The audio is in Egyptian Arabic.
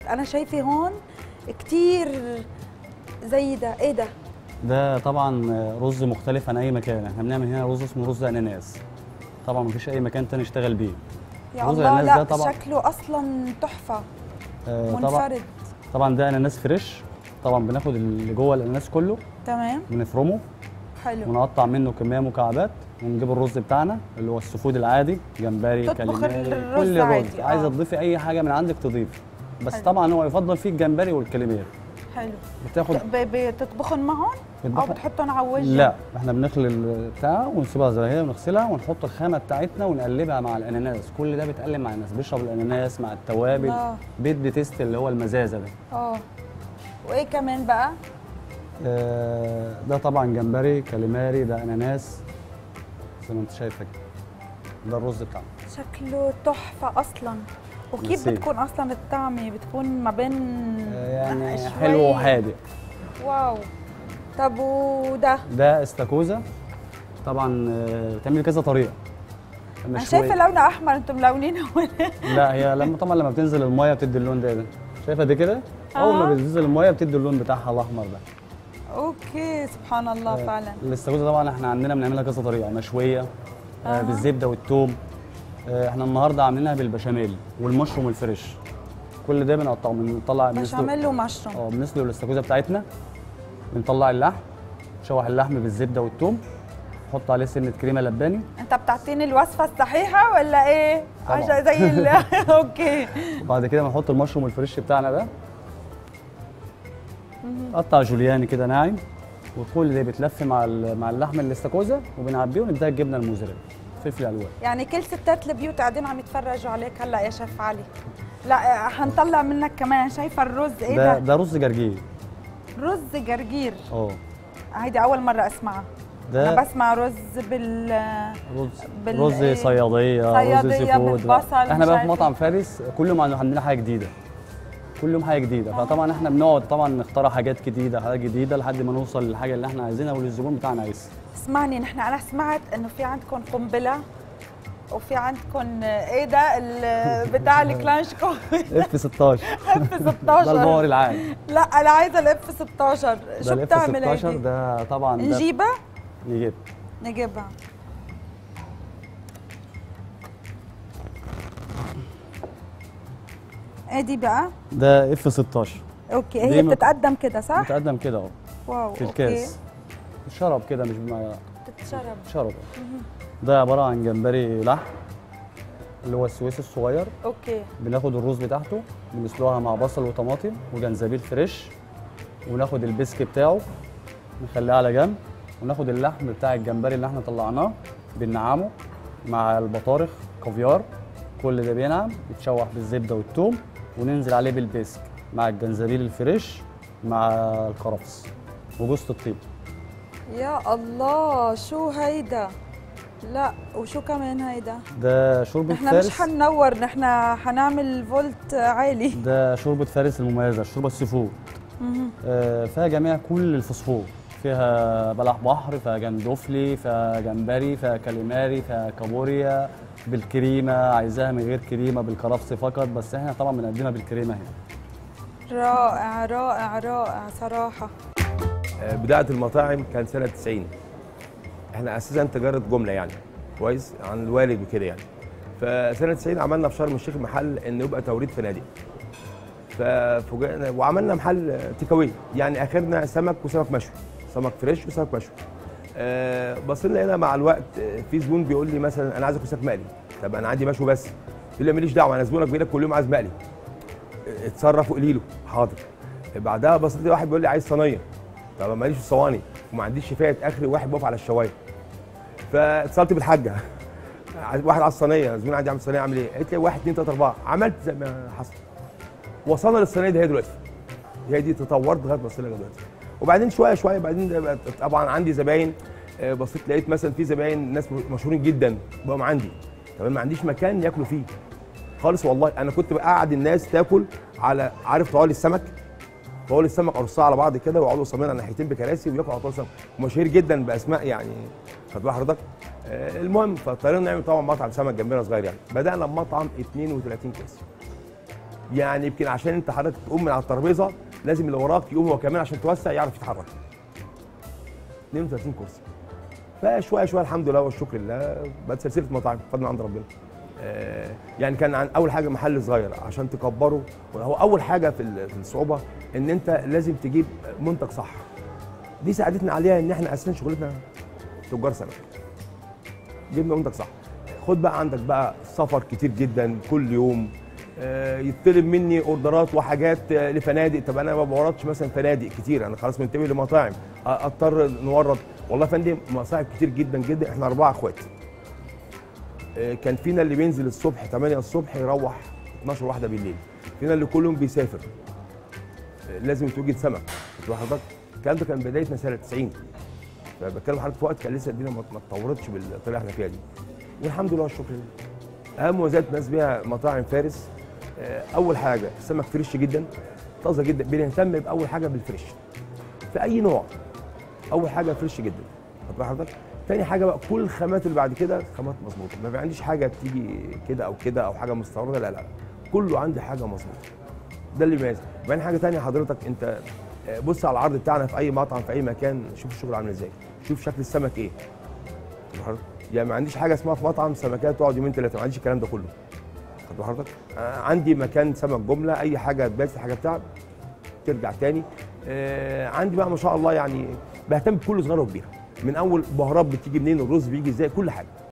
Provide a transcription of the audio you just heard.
انا شايفه هون كتير زي ده ايه ده ده طبعا رز مختلف عن اي مكان احنا بنعمل هنا رز اسمه رز اناناس طبعا مفيش اي مكان تاني يشتغل بيه يا رز الله الأناناس لا ده طبعا- شكله اصلا تحفه آه، طبعا منفرد طبعا ده اناناس فريش طبعا بناخد اللي جوه الاناناس كله تمام بنفرمه حلو ونقطع منه كميه مكعبات ونجيب الرز بتاعنا اللي هو السفود العادي جمبري تطبخ كاليماري الرز كل عادي، رز آه. عايزه تضيفي اي حاجه من عندك تضيف بس حلو. طبعا هو يفضل فيه الجمبري والكاليماري حلو بتاخد ب- بتطبخهم معهم او بتطبخ- بتحطهم على وجه لا احنا بنخلي البتاع ونسيبها زي ما هي ونغسلها ونحط الخامه بتاعتنا ونقلبها مع الاناناس كل ده بيتقلب مع الناس بيشرب الاناناس مع التوابل الله. بيدي تيست اللي هو المزازه ده اه وايه كمان بقى آه، ده طبعا جمبري كاليماري ده اناناس زي ما انت شايفه كده ده الرز بتاعنا شكله تحفه اصلا وكيف ميرسي. بتكون اصلا الطعمه بتكون ما بين آه، يعني شوي- حلو وحادق واو طب وده ده استاكوزا طبعا آه، بتعمل كذا طريقه انا مشوية. شايفه لونه احمر انتم ملونينه لا هي لما طبعا لما بتنزل الميه بتدي اللون ده ده شايفه دي كده اول آه. ما بتنزل الميه بتدي اللون بتاعها الاحمر ده اوكي سبحان الله فعلا الاستاكوزا طبعا احنا عندنا بنعملها كذا طريقه مشويه آه أها. بالزبده والثوم آه احنا النهارده عاملينها بالبشاميل والمشروم الفريش كل ده بنقطعه بنطلع بنسلق بشاميل ومشروم اه بنسلق الاستاكوزا بتاعتنا بنطلع اللحم نشوح اللحم بالزبده والثوم نحط عليه سنه كريمه لباني انت بتعطيني الوصفه الصحيحه ولا ايه طبعاً. عشان زي ال... اوكي وبعد كده بنحط المشروم الفريش بتاعنا ده قطع جولياني كده ناعم وكل ده بيتلف مع ال- مع اللحم الاستاكوزا وبنعبيه ونديها الجبنه الموزاريلا فلفل الوان يعني كل ستات البيوت قاعدين عم يتفرجوا عليك هلا يا شيف علي لا حنطلع منك كمان شايفه الرز ايه ده ده, ده رز جرجير رز جرجير اه هيدي اول مره اسمعها ده انا بسمع رز بال رز بال- رز إيه؟ صياديه رز صيادية سي فود بالبصل، احنا مش بقى في عارفة. مطعم فارس كل يوم عندنا حاجه جديده كل يوم حاجه جديده فطبعا احنا بنقعد طبعا نخترع حاجات جديده حاجات جديده لحد ما نوصل للحاجه اللي احنا عايزينها واللي الزبون بتاعنا عايزها اسمعني نحن انا سمعت انه في عندكم قنبله وفي عندكم ايه ده ال- بتاع الكلانشكو اف 16 اف ده 16 الباور العام لا انا عايزه الاف 16 ده شو الاف بتعمل 16 هيدي؟ ده طبعا ده نجيبها يجيب نجيبها ادي بقى ده اف 16 اوكي دي هي ما- بتتقدم كده صح؟ بتقدم كده اهو واو في الكاس شرب كده مش بما بتتشرب شرب ده عباره عن جمبري لحم اللي هو السويس الصغير اوكي بناخد الروز بتاعته بنسلقها مع بصل وطماطم وجنزبيل فريش وناخد البسك بتاعه نخليه على جنب وناخد اللحم بتاع الجمبري اللي احنا طلعناه بننعمه مع البطارخ كافيار كل ده بينعم يتشوح بالزبده والثوم وننزل عليه بالبسك مع الجنزبيل الفريش مع الكرفس وجوز الطيب يا الله شو هيدا لا وشو كمان هيدا ده شوربه نحن فارس مش حننور نحن حنعمل فولت عالي ده شوربه فارس المميزه الشوربه السي فود مهم. آه، فيها جميع كل الفوسفور فيها بلح بحر فيها جندوفلي فيها جمبري فيها كاليماري فيها كابوريا بالكريمه عايزاها من غير كريمه بالكرفس فقط بس احنا طبعا بنقدمها بالكريمه هنا رائع رائع رائع صراحه بدايه المطاعم كان سنه 90 احنا اساسا تجاره جمله يعني كويس عن الوالد وكده يعني فسنه 90 عملنا في شرم الشيخ محل انه يبقى توريد فنادق ففوجئنا وعملنا محل تيك أواي، يعني اخرنا سمك وسمك مشوي سمك فريش وسمك مشوي آه، بصينا لقينا مع الوقت آه، في زبون بيقول لي مثلا انا عايز اكل سمك مقلي طب انا عندي مشوي بس يقول لي ماليش دعوه انا زبونك بيقول لك كل يوم عايز مقلي اتصرف وقولي له حاضر بعدها بصيت لي واحد بيقول لي عايز صينيه طب أنا ماليش في الصواني وما عنديش شفايه اخري واحد بيقف على الشوايه فاتصلت بالحاجه واحد على الصينيه زبون عندي عامل صينيه عامل ايه؟ قالت لي واحد اثنين ثلاثه اربعه عملت زي ما حصل وصلنا للصينيه دي هي دلوقتي هي دي تطورت لغايه ما وصلنا دلوقتي وبعدين شويه شويه بعدين ده بقى طبعا عندي زباين آه، بصيت لقيت مثلا في زباين ناس مشهورين جدا بقوا عندي طب أنا ما عنديش مكان ياكلوا فيه خالص والله انا كنت بقعد الناس تاكل على عارف طوال السمك طوال السمك ارصها على بعض كده ويقعدوا صامين على ناحيتين بكراسي وياكلوا على طول السمك ومشهور جدا باسماء يعني خد بال حضرتك آه، المهم فاضطرينا نعمل طبعا مطعم سمك جنبنا صغير يعني بدانا بمطعم 32 كاس يعني يمكن عشان انت حضرتك تقوم من على الترابيزه لازم اللي وراك يقوم هو كمان عشان توسع يعرف يتحرك 32 كرسي فشويه شويه الحمد لله والشكر لله بقت سلسله مطاعم بفضل من عند ربنا آه، يعني كان عن اول حاجه محل صغير عشان تكبره هو اول حاجه في ال- في الصعوبه ان انت لازم تجيب منتج صح دي ساعدتنا عليها ان احنا اساسا شغلتنا تجار سمك جبنا منتج صح خد بقى عندك بقى سفر كتير جدا كل يوم آه، يطلب مني اوردرات وحاجات آه، لفنادق طب انا ما بوردش مثلا فنادق كتير انا خلاص منتبه لمطاعم آه، اضطر نورد والله يا فندم مصاعب كتير جدا جدا احنا اربعه اخوات آه، كان فينا اللي بينزل الصبح 8 الصبح يروح 12 واحده بالليل فينا اللي كل يوم بيسافر آه، لازم توجد سمك كنت واخد بالك الكلام ده كان بدايتنا سنه 90 فبتكلم حضرتك في وقت كان لسه الدنيا ما ما اتطورتش بالطريقه اللي احنا فيها دي والحمد لله والشكر لله اهم مميزات ناس بيها مطاعم فارس آه، اول حاجه السمك فريش جدا طازه جدا بنهتم باول حاجه بالفريش في اي نوع اول حاجه فريش جدا خد بال حضرتك تاني حاجه بقى كل الخامات اللي بعد كده خامات مظبوطه ما عنديش حاجه بتيجي كده او كده او حاجه مستورده لا لا كله عندي حاجه مظبوطه ده اللي بيميز وبعدين حاجه تانية حضرتك انت آه، بص على العرض بتاعنا في اي مطعم في اي مكان شوف الشغل عامل ازاي شوف شكل السمك ايه خد بال حضرتك؟ يعني ما عنديش حاجه اسمها في مطعم سمكات تقعد يومين ثلاثه ما عنديش الكلام ده كله خد بال حضرتك آه، عندي مكان سمك جمله اي حاجه تبات حاجه بتاع ترجع تاني آه، عندي بقى ما شاء الله يعني بهتم بكل صغيره وكبيره من اول بهارات بتيجي منين الرز بيجي ازاي كل حاجه